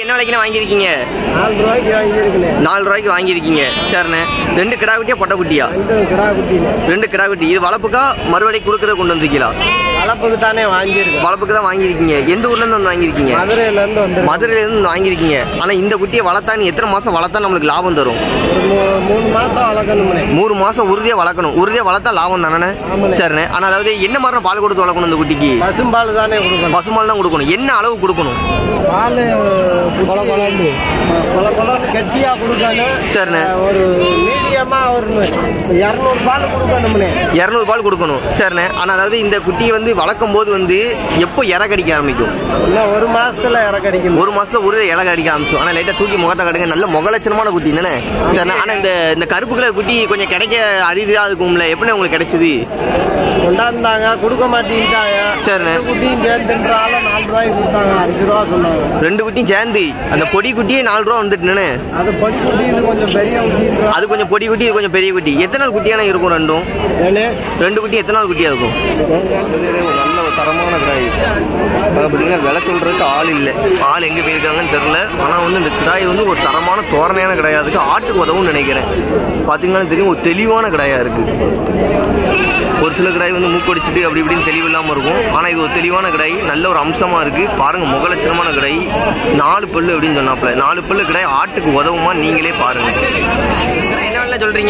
என்ன விலைக்குண்ணே வாங்கியிருக்கீங்க நாலு ரூபாய்க்கு வாங்கியிருக்கேன் நாலு ரூபாய்க்கு வாங்கியிருக்கீங்க சரிண்ணே ரெண்டு கிடா குட்டியா பொட்டை குட்டியா ரெண்டு கிடா குட்டிங்க ரெண்டு கிடா குட்டி இது வளர்ப்புக்கா மறுவலைக்கு கொடுக்கறத கொண்டு வந்திருக்கீங்களா வளர்ப்புக்கு தானே வாங்கியிருக்கேன் வளர்ப்புக்கு தான் வாங்கியிருக்கீங்க எந்த ஊர்ல இருந்து வந்து வாங்கியிருக்கீங்க மதுரையில இருந்து வந்து மதுரையில இருந்து வந்து வாங்கியிருக்கீங்க ஆனா இந்த குட்டியை வளர்த்தா நீ எத்தனை மாசம் வளர்த்தா நம்மளுக்கு லாபம் தரும் ஒரு மூ- மூணு மாசம் வளர்க்கணும்னே மூணு மாசம் உறுதியா வளர்க்கணும் உறுதியா வளர்த்தா லாபம் தானே ஆமாண்ணே. சரிண்ணே ஆனா அதாவது என்ன மாதிரி பால் கொடுத்து வளர்க்கணும் இந்த குட்டிக்கு பசும்பால் தானே கொடுக்கணும் பசுமால் தான் கொடுக்கணும் என்ன அளவு கொடுக்கணும் பால் கொல கொலன்னு கொல கொலன்னு கெட்டியா கொடுக்கணும் சரிண்ணே. அஹ் ஒரு மீடியமா ஒரு இரநூறு பால் கொடுக்கணும்னே இரநூறு பால் கொடுக்கணும் சரிண்ணே ஆனா அதாவது இந்த குட்டியை வந்து வளர்க்கும் போது வந்து எப்போ இற கடிக்க ஆரம்பிக்கும் இன்னும் ஒரு மாசத்துல இறக்கடிக்கணும் ஒரு மாசத்துல ஒரு இலை கடிக்க ஆரம்பிக்கும் ஆனா லைட்டா தூக்கி முகத்தை கடுங்க நல்ல முகலட்சணமான குட்டி தானே சரிண்ணே ஆனா இந்த இந்த கருப்பு கலர் குட்டி கொஞ்சம் கிடைக்க அரிதா இருக்கும்ல எப்படி உங்களுக்கு கிடைச்சது கொண்டாந்தாங்க கொடுக்க மாட்டேங்கிட்டாங்க சரிண்ணே. ரெண்டு குட்டியும் சேர்ந்துன்றால நாலு ரூபாய்க்கு கொடுத்தாங்க அஞ்சு ரூபா சொன்னாங்க ரெண்டு குட்டியும் சேர்ந்து அந்த பொடி குட்டியே நாலு ரூபா வந்துட்டுனே அது பொடி குட்டி இது கொஞ்சம் பெரிய குட்டின்றா அது கொஞ்சம் பொடி குட்டி இது கொஞ்சம் பெரிய குட்டி எத்தனை நாள் குட்டியான இருக்கும் ரெண்டும் ஏனே ரெண்டு குட்டி எத்தனை நாள் குட்டியா இருக்கும் நல்ல ஒரு தரமான கிடாய் பார்த்தீங்கன்னா விலை சொல்றதுக்கு ஆள் இல்லை ஆள் எங்க போயிருக்காங்கன்னு தெரியல ஆனா வந்து இந்த கிடாய் வந்து ஒரு தரமான தோரணையான கிடாயா இருக்கு ஆட்டுக்கு உதவும் நினைக்கிறேன் பாத்தீங்கன்னா தெரியும் ஒரு தெளிவான கிடாயா இருக்கு ஒரு சில கிடாய் வந்து மூக்கடிச்சிட்டு அப்படி இப்படின்னு தெளிவு இல்லாம இருக்கும் ஆனா இது ஒரு தெளிவான கிடாய் நல்ல ஒரு அம்சமா இருக்கு பாருங்க முகலட்சணமான கிடாய் நாலு பல்லு அப்படின்னு சொன்னாப்ல நாலு பல்லு கிடாய் ஆட்டுக்கு உதவுமா நீங்களே பாருங்க என்ன வேலை சொல்றீங்க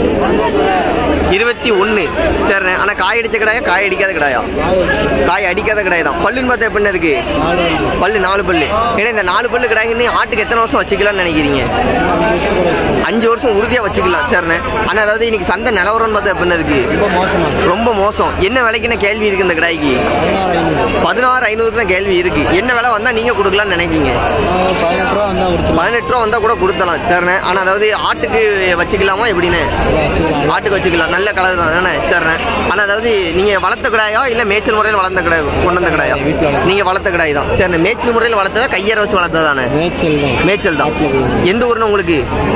இருபத்தி ஒன்னு சரிண்ணே ஆனா காய் அடிச்ச கடாயா காய் அடிக்காத கடாயா காய் அடிக்காத கடாய் தான் பல்லுன்னு பார்த்தா எப்படி இருக்கு பல்லு நாலு பல்லு ஏன்னா இந்த நாலு பல்லு கடாய்க்கு ஆட்டுக்கு எத்தனை வருஷம் வச்சுக்கலாம்னு நினைக்கிறீங்க அஞ்சு வருஷம் உறுதியா வச்சுக்கலாம் சரிண்ணே ஆனா அதாவது இன்னைக்கு சந்தை நிலவரம்னு பார்த்தா எப்படி இருக்கு ரொம்ப மோசம் என்ன விலைக்குன்னு கேள்வி இருக்கு இந்த கடாய்க்கு பதினாறு ஐநூறு தான் கேள்வி இருக்கு என்ன விலை வந்தா நீங்க கொடுக்கலாம்னு நினைப்பீங்க பதினெட்டு ரூபா வந்தா பதினெட்டு ரூபா வந்தா கூட கொடுத்தலாம் சரிண்ணே ஆனா அதாவது ஆட்டுக்கு வச்சுக்கலாமா எப்படின்னு ஆட்டுக்கு வச்சுக்கலாம் நல்ல கலர் தான் தானே சரிண்ணே ஆனா அதாவது நீங்க வளர்த்த கிடாயா இல்ல மேய்ச்சல் முறையில் வளர்ந்த கிடாய் கொண்டு வந்த கிடாயா நீங்க வளர்த்த கிடாய் தான் சரிண்ணே மேய்ச்சல் முறையில் வளர்த்ததா கையற வச்சு வளர்த்ததா தானே மேய்ச்சல் தான் மேய்ச்சல் தான் எந்த ஊர்னு உங்களுக்கு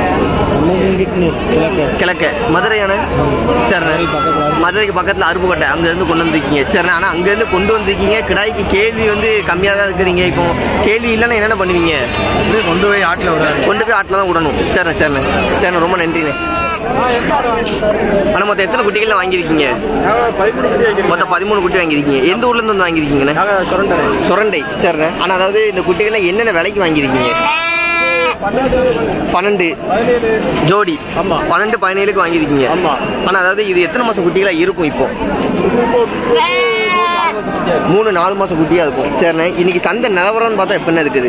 கிழக்க மதுரையான சரிண்ணே மதுரைக்கு பக்கத்துல அருப்புக்கோட்டை அங்க இருந்து கொண்டு வந்திருக்கீங்க சரிண்ணே ஆனா அங்க இருந்து கொண்டு வந்திருக்கீங்க கிடாய்க்கு கேள்வி வந்து கம்மியா தான் இருக்கிறீங்க இப்போ கேள்வி இல்லைன்னா என்னென்ன பண்ணுவீங்க கொண்டு போய் ஆட்டில் விடாது கொண்டு போய் ஆட்டில் தான் விடணும் சரிண்ணே சரிண்ணே சரிண்ணே ரொம்ப நன்றிண்ணே ஆனால் மொத்தம் எத்தனை குட்டிகள் வாங்கியிருக்கீங்க மொத்தம் பதிமூணு குட்டி வாங்கியிருக்கீங்க எந்த ஊர்ல இருந்து வந்து வாங்கியிருக்கீங்கண்ணே சுரண்டை சரிண்ணே ஆனால் அதாவது இந்த குட்டிகள்லாம் என்னென்ன விலைக்கு வாங்கியிருக்கீங்க பன்னெண்டு ஜோடி ஆமா. பன்னெண்டு பதினேழுக்கு வாங்கியிருக்கீங்க ஆமா. ஆனால் அதாவது இது எத்தனை மாசம் குட்டிகளா இருக்கும் இப்போ மூணு நாலு மாசம் குட்டியா இருக்கும் சரிண்ணே இன்னைக்கு சந்தை நிலவரம்னு பார்த்தா எப்படிண்ணே இருக்குது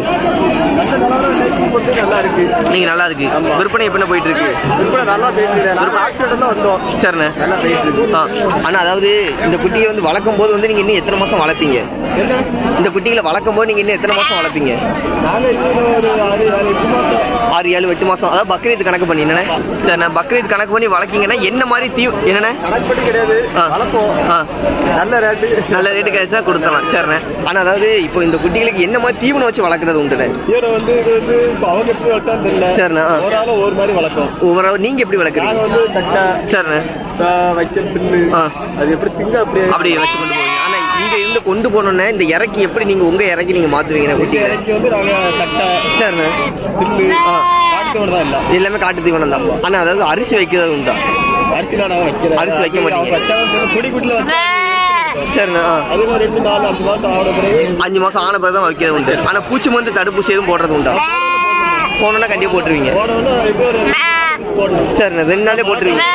நல்லா இருக்கு இன்னைக்கு நல்லா இருக்கு விற்பனை எப்படிண்ணே போயிட்டு இருக்கு விற்பனை நல்லா போயிட்டு இருக்கு ஆக்சிடென்ட் தான் வந்தோம் சரிண்ணே நல்லா போயிட்டு இருக்கு ஆ ஆனா அதாவது இந்த குட்டியை வந்து வளர்க்கும் போது வந்து நீங்க இன்னும் எத்தனை மாசம் வளர்ப்பீங்க இந்த குட்டிகளை வளர்க்கும் போது நீங்க இன்னும் எத்தனை மாசம் வளர்ப்பீங்க நாங்க இன்னும் ஒரு ஆறு ஆறு எட்டு மாசம் ஆறு ஏழு எட்டு மாசம் அதாவது பக்ரீத் கணக்கு பண்ணி என்னண்ணே சரி நான் பக்ரீத் கணக்கு பண்ணி வளர்க்கீங்கன்னா என்ன மாதிரி தீ என்னண்ணே கணக்கு பண்ணி கிடையாது ஆ. வளர்ப்போம் ஆ நல்ல ரேட்டு நல்ல ரேட்டு கிடைச்சா கொடுத்தலாம் சரிண்ணே ஆனா அதாவது இப்போ இந்த குட்டிகளுக்கு என்ன மாதிரி தீவனம் வச்சு வளர்க்குறது உண்டுண்ணே இவரை வந்து இது வந்து இப்போ அவங்க எப்படி வளர்த்தான்னு தெரியல சரிண்ணே ஆ. ஒரு ஆள் ஒரு மாதிரி வளர்க்கும் ஒவ்வொரு நீங்க எப்படி நாங்க வளர்க்குறீங்க வந்து தட்டை சரிண்ணே ஆ, வைக்க பில்லு ஆ. அது எப்படி திங்க அப்படியே அப்படி வச்சு கொண்டு போவீங்க ஆனா இங்க இருந்து கொண்டு போனோன்னே இந்த இறக்கி எப்படி நீங்க உங்க இறக்கி நீங்க மாத்துவீங்க குட்டிகளை இறக்கி வந்து நாங்க தட்டை சரிண்ணே பில்லு ஆ. காட்டு தான் இல்ல எல்லாமே காட்டு தீவனம் தான் ஆனா அதாவது அரிசி வைக்கிறது உண்டா அரிசிலாம் நாங்க வைக்கிறோம் அரிசி வைக்க அது மாட்டீங்க. அவங்க வச்சாலும் தெரியல, பொடி குட்டில வச்சா சரிண்ணே ஆ. அது ஒரு ரெண்டு நாலு அஞ்சு மாசம் ஆன பிறகு அஞ்சு மாசம் ஆன பிறகு தான் வைக்கிறது உண்டு ஆனா பூச்சி மருந்து தடுப்பூசி எதுவும் போடுறது உண்டா போனோன்னா கண்டிப்பா போட்டுருவீங்க போனோம்னா இப்போ ஒரு போடணும் சரிண்ணே ரெண்டு நாளே போட்டுருவீங்க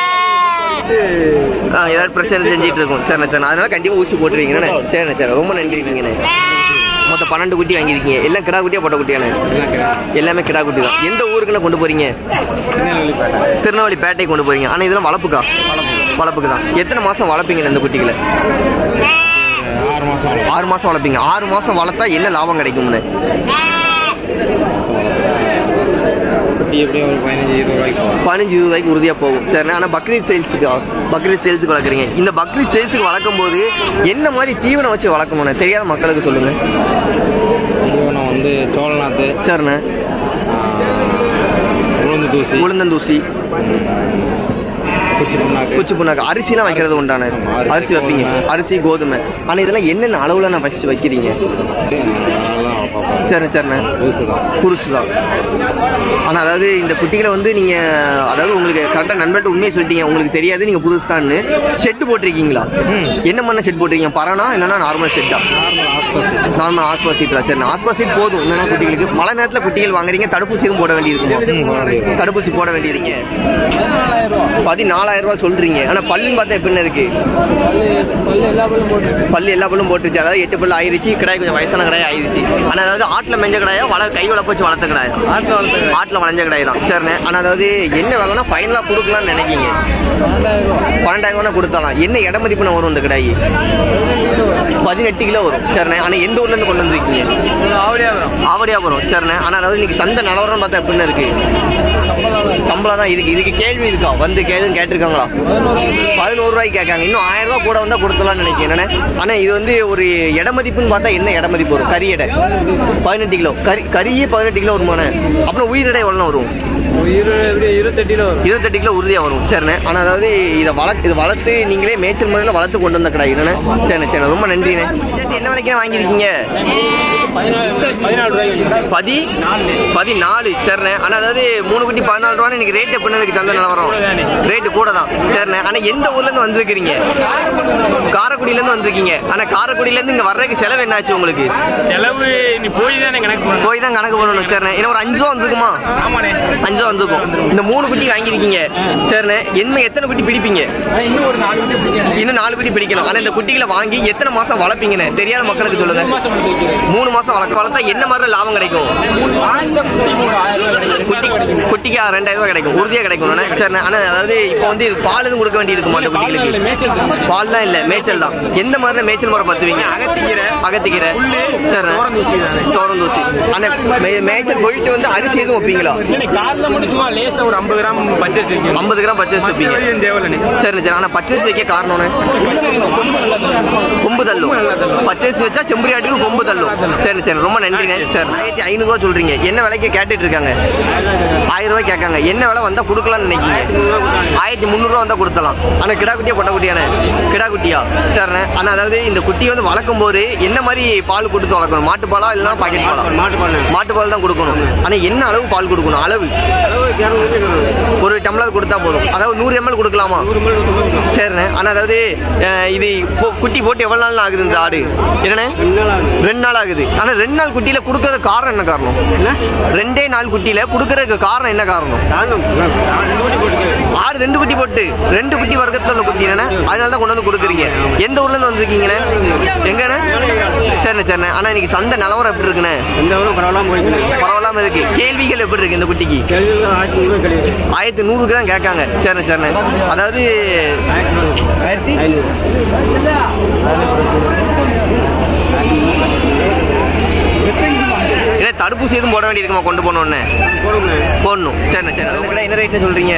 ஆ ஏதாவது பிரச்சனை செஞ்சுட்டு இருக்கும் சரிண்ணே சரிண்ணே அதனால கண்டிப்பா ஊசி போட்டுருவீங்கண்ணே சரிண்ணே சரி ரொம்ப நன்றிங்கண்ணே மொத்தம் பன்னெண்டு குட்டி வாங்கியிருக்கீங்க எல்லாம் கிடா குட்டியா போட்ட குட்டியாண்ணே எல்லாமே கிடா குட்டி தான் எந்த ஊருக்குண்ணே கொண்டு போறீங்க திருநெல்வேலி பேட்டை கொண்டு போறீங்க ஆனா இதெல்லாம் வளர்ப்புக்கா வளர்ப்புக்கு தான் எத்தனை மாசம் வளர்ப்பீங்க இந்த குட்டிகளை ஆறு மாசம் ஆறு மாசம் வளர்ப்பீங்க ஆறு மாசம் வளர்த்தா என்ன லாபம் கிடைக்கும்னு குட்டி எப்படியும் ஒரு பதினஞ்சு இருபது ரூபாய்க்கு போகும் பதினஞ்சு இருபது ரூபாய்க்கு உறுதியா போகும் சரி ஆனா பக்ரீத் சேல்ஸுக்கு பக்ரீத் சேல்ஸுக்கு வளர்க்குறீங்க இந்த பக்ரீத் சேல்ஸுக்கு வளர்க்கும் போது என்ன மாதிரி தீவனம் வச்சு வளர்க்கணும் தெரியாத மக்களுக்கு சொல்லுங்க தீவனம் வந்து சோழநாத்து சரிண்ணே உளுந்து தூசி உளுந்தந்தூசி குச்சி புண்ணாக்கு குச்சி புண்ணாக்கு அரிசிலாம் வைக்கிறது உண்டான ஆமா, அரிசி, அரிசி வைப்பீங்க கோதுமை. அரிசி கோதுமை ஆனா இதெல்லாம் என்னென்ன அளவுல நான் ஃபர்ஸ்ட் வைக்கிறீங்க அதெல்லாம் பார்ப்போம் சரி சரிண்ணே புதுசு தான் ஆனால் அதாவது இந்த குட்டிகளை வந்து நீங்கள் அதாவது உங்களுக்கு கரெக்டாக நண்பர்கிட்ட உண்மையை சொல்லிட்டீங்க உங்களுக்கு தெரியாது நீங்கள் புதுசு தான்னு ஷெட்டு போட்டிருக்கீங்களா என்ன பண்ண ஷெட் போட்டிருக்கீங்க பறனா இல்லைன்னா நார்மல் ஷெட்டா நார்மல் ஆஸ்பா சீட்டா சரி ஆஸ்பா சீட் போதும் என்னன்னா குட்டிகளுக்கு மழை நேரத்தில் குட்டிகள் வாங்குறீங்க தடுப்பூசி எதுவும் போட வேண்டியது தடுப்பூசி போட வேண்டியதுங்க பதினாலாயிரம் ரூபாய் சொல்றீங்க ஆனா பல்லுன்னு பார்த்தா எப்படின்னு இருக்கு பல்லு எல்லா பல்லும் போட்டு பல்லு எல்லா பல்லும் போட்டுருச்சு அதாவது எட்டு பல்லு ஆயிருச்சு கிடாய் கொஞ்சம் வயசான கிடாய் ஆயிருச்சு ஆனா அதாவது ஆட்டுல மெஞ்ச கிடாயா வள கை வளர்ப்பு வச்சு வளர்த்த கிடாயா ஆட்டில் வளர்த்துங்க ஆட்டுல வளைஞ்ச கிடாய் தான் சரிண்ணே ஆனா அதாவது என்ன வேலைன்னா ஃபைனலா கொடுக்கலாம்னு நினைக்கீங்க பன்னெண்டாயிரம் ரூபா பன்னெண்டாயிரம் ரூபா கொடுத்தாலாம் என்ன இட மதிப்புன்னு வரும் இந்த கிடாய் பதினெட்டு கிலோ வரும் சரிண்ணே ஆனா எந்த ஊர்ல இருந்து கொண்டு வந்திருக்கீங்க ஆவடியா வரும் ஆவடியாபுரம் சரிண்ணே ஆனா அதாவது இன்னைக்கு சந்தை நிலவரம் பார்த்தா எப்படின்னு இருக்கு சம்பளம் சம்பளம் தான் இதுக்கு இதுக்கு கேள்வி இருக்கா வந்து கேள்வி கேட்டிருக்காங்களா பதினோரு ரூபாய்க்கு கேட்காங்க இன்னும் ஆயிரம் ரூபாய் கூட வந்தா கொடுத்துலாம்னு நினைக்கிறேன் என்னண்ணே? ஆனா இது வந்து ஒரு இட மதிப்புன்னு பார்த்தா என்ன இட மதிப்பு வரும் கறி எடை பதினெட்டு கிலோ கறி கறியே பதினெட்டு கிலோ வருமானே அப்புறம் உயிர் எடை எவ்வளோ வரும் இரு எப்படி இருபத்தெட்டு கிலோ வரும் இருபத்தெட்டு கிலோ உறுதியா வரும் சரிண்ணே ஆனா அதாவது இதை வளர்த்து இது வளர்த்து நீங்களே மேய்ச்சல் முறையில் வளர்த்து கொண்டு வந்த கடை என்னண்ணே சரிண்ணே சரிண்ணே ரொம்ப நன்றிண்ணே சரி என்ன விலைக்கு வாங்கியிருக்கீங்க பதினாலு பதினாலு ரூபாய்க்கு பதி பதினாலு சரிண்ணே ஆனா அதாவது மூணு குட்டி பதினாலு ரூபான்னு இன்னைக்கு ரேட் எப்படி இருக்கு தந்த நிலவரம் ரேட்டு கூட தான் சரிண்ணே ஆனா எந்த ஊர்ல இருந்து வந்திருக்கிறீங்க காரைக்குடியில இருந்து வந்திருக்கீங்க ஆனா காரைக்குடியில இருந்து இங்க வர்றதுக்கு செலவு என்னாச்சு உங்களுக்கு செலவு நீ போய் தானே கணக்கு பண்ணணும் போய் தான் கணக்கு பண்ணணும் சரிண்ணே ஏன்னா ஒரு அஞ்சு ரூபா வந்துருக்குமா ஆமாண்ணே அஞ்சு ரூபா வந்துருக்கும் இந்த மூணு குட்டி வாங்கியிருக்கீங்க சரிண்ணே என்ன எத்தனை குட்டி பிடிப்பீங்க ஆனா இன்னும் ஒரு நாலு குட்டி பிடிக்கணும் இன்னும் நாலு குட்டி பிடிக்கணும் ஆனா இந்த குட்டிகளை வாங்கி எத்தனை மாசம் வளர்ப்பீங்கன்னு தெரியாத மக்களுக்கு சொல்லுங்க மூணு மாசம் எடுத்து வைக்கிறேன் மூணு மாசம் வளர்க்க வளர்த்தா என்ன மாதிரி லாபம் கிடைக்கும் ஆண்ட குட்டிக்கு ஒரு ஆயிரம் ரூபாய் கிடைக்கும் குட்டி ரெண்டாயிரம் கிடைக்கும் குட்டிக்கு ரெண்டாயிரம் ரூபாய் கிடைக்கும் உறுதியா கிடைக்கும் சரிண்ணே ஆனா அதாவது இப்போ வந்து இது பால் எதுவும் கொடுக்க வேண்டியது இருக்குமா அந்த பால் இல்ல, குட்டிகளுக்கு மேய்ச்சல் தான். பால்லாம் இல்ல மேய்ச்சல் தான் எந்த மாதிரி மேய்ச்சல் முறை பத்துவீங்க அகத்திக்கீரை, அகத்திக்கீரை புல்லு, சரிண்ணே தோரந்தூசி தானே. தோரந்தூசி ஆனா மே- மேய்ச்சல் போயிட்டு வந்து அரிசி எதுவும் வைப்பீங்களா இல்லைண்ணே, காலைல மட்டும் சும்மா லேசா ஒரு ஐம்பது கிராம் பச்சரிசி வைக்கணும். ஐம்பது கிராம் பச்சரிசி வைப்பீங்க மத்தபடி தேவையில்லைண்ணே. சரி சரி ஆனா பச்சரிசி வைக்க காரணம்னு கொம்பு தள்ளும் பச்சரிசி வச்சா செம்பரி ஆட்டுக்கு கொம்பு தள்ளும் சரி சரி ரொம்ப நன்றிண்ணே சரி ஆயிரத்தி ஐநூறுரூவா சொல்றீங்க என்ன விலைக்கு கேட்டுட்டு இருக்காங்க ஆயிரம் ரூபாய் கேட்காங்க என்ன விலை வந்தா கொடுக்கலாம்னு நினைக்கீங்க ஆயிரத்தி முந்நூறுரூவா வந்தா கொடுத்தலாம் ஆனா கிடா குட்டியா பொட்டை குட்டியானே கிடா குட்டியா சரிண்ணே ஆனா அதாவது இந்த குட்டியை வந்து வளர்க்கும் போது என்ன மாதிரி பால் கொடுத்து வளர்க்கணும் மாட்டு பாலா இல்லைன்னா பாக்கெட் பாலா மாட்டு பால் தான் கொடுக்கணும் ஆனா என்ன அளவு பால் கொடுக்கணும் அளவு ஒரு டம்ளர் கொடுத்தா போதும் அதாவது நூறு எம்எல் கொடுக்கலாமா சரிண்ணே ஆனா அதாவது அஹ், இது இப்போ குட்டி போட்டு எவ்வளவு நாள் ஆகுது இந்த ஆடு என்னண்ணே ரெண்டு நாள் ஆகுது ஆனா ரெண்டு நாள் குட்டியில கொடுக்கறதுக்கு காரணம் என்ன காரணம் ரெண்டே நாள் குட்டியில கொடுக்கறதுக்கு காரணம் என்ன காரணம் ஆறு ரெண்டு குட்டி போட்டு ரெண்டு குட்டி வர்க்கத்துல உள்ள குட்டி தானே அதனால தான் கொண்டு வந்து கொடுக்குறீங்க எந்த ஊர்ல இருந்து வந்திருக்கீங்கண்ணே எங்கண்ணே சரிண்ணே சரிண்ணே ஆனா இன்னைக்கு சந்தை நிலவரம் எப்படி இருக்குண்ணே பரவாயில்லாம இருக்கு கேள்விகள் எப்படி இருக்கு இந்த குட்டிக்கு ஆயிரத்தி நூறுக்கு தான் கேட்காங்க சரிண்ணே சரிண்ணே அதாவது என்ன தடுப்பூசி எதுவும் போட வேண்டியதுக்குமா கொண்டு போனோன்னு போடணும் சரிண்ணே சரி இந்த கடை என்ன ரேட்னு சொல்றீங்க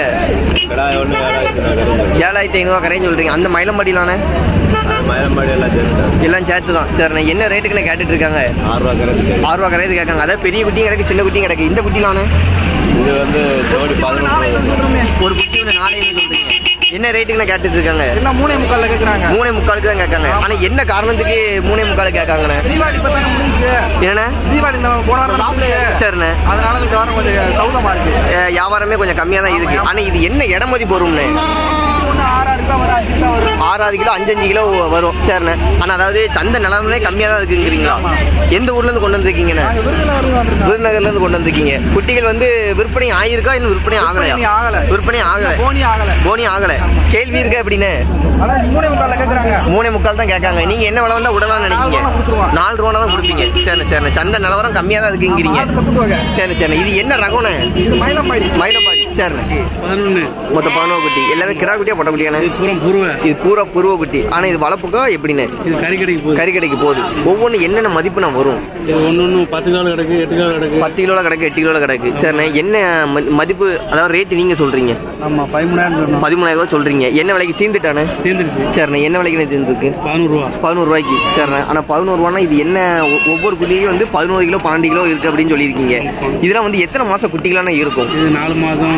ஏழாயிரத்தி ஐநூறுவா கரைன்னு சொல்றீங்க அந்த மயிலம்பாடியிலானே எல்லாம் சேர்த்து தான் சரிண்ணே என்ன ரேட்டுக்குன்னு கேட்டுட்டு இருக்காங்க ஆறு ரூபா கரையாது கேட்காங்க அதாவது பெரிய குட்டியும் கிடக்கு சின்ன குட்டியும் கிடக்கு இந்த குட்டிலானே இது வந்து ஜோடி பதினொன்று ஒரு குட்டி ஒன்று நாளைக்கு சொல்றீங்க என்ன ரேட்டுக்குன்னு கேட்டுட்டு இருக்காங்க எல்லாம் மூணே முக்கால்ல கேக்குறாங்க மூணே முக்காலுக்கு தான் கேட்காங்க ஆனா என்ன காரணத்துக்கு மூணே முக்காலுக்கு கேட்காங்கண்ணே தீபாவளி இப்ப தானே முடிஞ்சு என்னண்ணே தீபாவளி இந்த போன வாரம் தான் சரிண்ணே அதனால இந்த வாரம் கொஞ்சம் சௌதமா இருக்கு அஹ் வியாபாரமே கொஞ்சம் கம்மியா தான் இருக்கு ஆனா இது என்ன இட மதிப்பு வரும்னு ஒன்று ஆறாறு கிலோ வரும் அஞ்சு கிலோ வரும் ஆறாவது கிலோ அஞ்சஞ்சு கிலோ வரும் சரிண்ணே ஆனா அதாவது சந்தை நிலமே கம்மியா தான் இருக்குங்கிறீங்களா எந்த ஊர்ல இருந்து கொண்டு வந்திருக்கீங்கண்ணே நாங்க விருதுநகர் வந்திருக்கோம் விருதுநகர்ல இருந்து கொண்டு வந்திருக்கீங்க குட்டிகள் வந்து விற்பனை ஆயிருக்கா இன்னும் விற்பனை ஆகலையா விற்பனை ஆகல. விற்பனை ஆகல போனி ஆகல போனி ஆகல கேள்வி இருக்கா எப்படின்னு ஆனா மூணே முக்கால்ல கேக்குறாங்க மூணே முக்கால் தான் கேட்காங்க நீங்க என்ன விலை வந்தா விடலாம்னு நினைக்கீங்க நாலு ரூபா கொடுத்துருவோம். நாலு ரூபா தான் கொடுப்பீங்க சரி சரி சந்தை நிலவரம் கம்மியா தான் இருக்குங்கிறீங்க ஆட்டுக்கு கூட்டுவாங்க சரி சரி இது என்ன ரகம்னு இது மயிலம்பாடி மயிலம்பாடி சரிண்ணே பதினொன்னு மொத்தம் பதினோரு குட்டி எல்லாமே கிடா குட்டியா பொட்டை குட்டியானே பூரம் பூர்வ இது பூரா புருவ குட்டி ஆனா இது வளர்ப்புக்கா எப்படின்னு இது கறி கடைக்கு போகுது கறி கடைக்கு போகுது ஒவ்வொன்றும் என்னென்ன மதிப்புனா வரும் இது ஒன்னு ஒன்னு பத்து கால் கிடக்கு எட்டு கால் கிடக்கு பத்து கிலோல கிடக்கு எட்டு கிலோல கிடக்கு சரிண்ணே என்ன ம- மதிப்பு அதாவது ரேட்டு நீங்க சொல்றீங்க ஆமா பதிமூணாயிரம் சொல்லணும் பதிமூணாயிரம் ரூபாய் சொல்றீங்க என்ன விலைக்கு தீர்ந்துட்டானே தீர்ந்துருச்சு சரிண்ணே என்ன விலைக்கு தீர்ந்துருக்கு பதினோரு ரூபா பதினோரு ரூபாய்க்கு சரிண்ணே ஆனா பதினோரு ரூபானா இது என்ன ஒ- ஒவ்வொரு குட்டியும் வந்து பதினோரு கிலோ பன்னெண்டு கிலோ இருக்கு அப்படின்னு சொல்லியிருக்கீங்க இதெல்லாம் வந்து எத்தனை மாசம் குட்டிகளான இருக்கும் இது நாலு மாதம்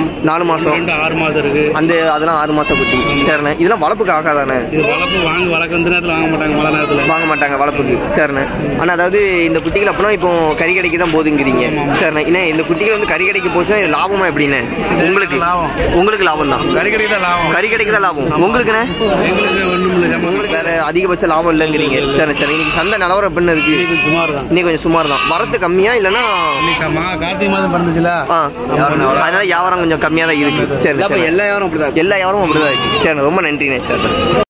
நாலு மாசம் ரெண்டு ஆறு மாதம் இருக்கு அந்த அதெல்லாம் ஆறு மாசம் குட்டி சரிண்ணே இதெல்லாம் வளர்ப்புக்கு ஆகாதானே இது வளர்ப்பு வாங்க வளர்க்க இந்த நேரத்தில் வாங்க மாட்டாங்க மழை நேரத்தில் வாங்க மாட்டாங்க வளர்ப்புக்கு சரிண்ணே ஆனா அதாவது இந்த குட்டிகள் அப்படின்னா இப்போ கறி கடைக்கு தான் போதுங்கிறீங்க சரிண்ணே என்ன இந்த குட்டிகள் வந்து கறி கடைக்கு போச்சுன்னா இது லாபமா எப்படிண்ணே உங்களுக்கு லாபம். உங்களுக்கு லாபம் தான் கறி கடைக்கு தான் லாபம் கறி கடைக்கு தான் லாபம் உங்களுக்குண்ணே எங்களுக்கு ஒன்றும் இல்லை ஜம்மா உங்களுக்கு வேற அதிகபட்ச லாபம் இல்லைங்கிறீங்க சரி சரி இன்னைக்கு சந்தை நிலவரம் எப்படின்னு இருக்கு இது சுமார் தான் இன்னைக்கு கொஞ்சம் சுமார் தான் வரத்து கம்மியா இல்லைன்னா இன்னைக்கு மா கார்த்திகை மாதம் பிறந்துச்சுல ஆ அதனால வியாபாரம் கொஞ்சம் கம்மியா தான் இருக்கு சரி சரி. எல்லா வியாபாரம் அப்படிதான் எல்லா வியாபாரமும் அப்படிதான் இருக்கு சரி ரொம்ப நன்றிண்ணே சார்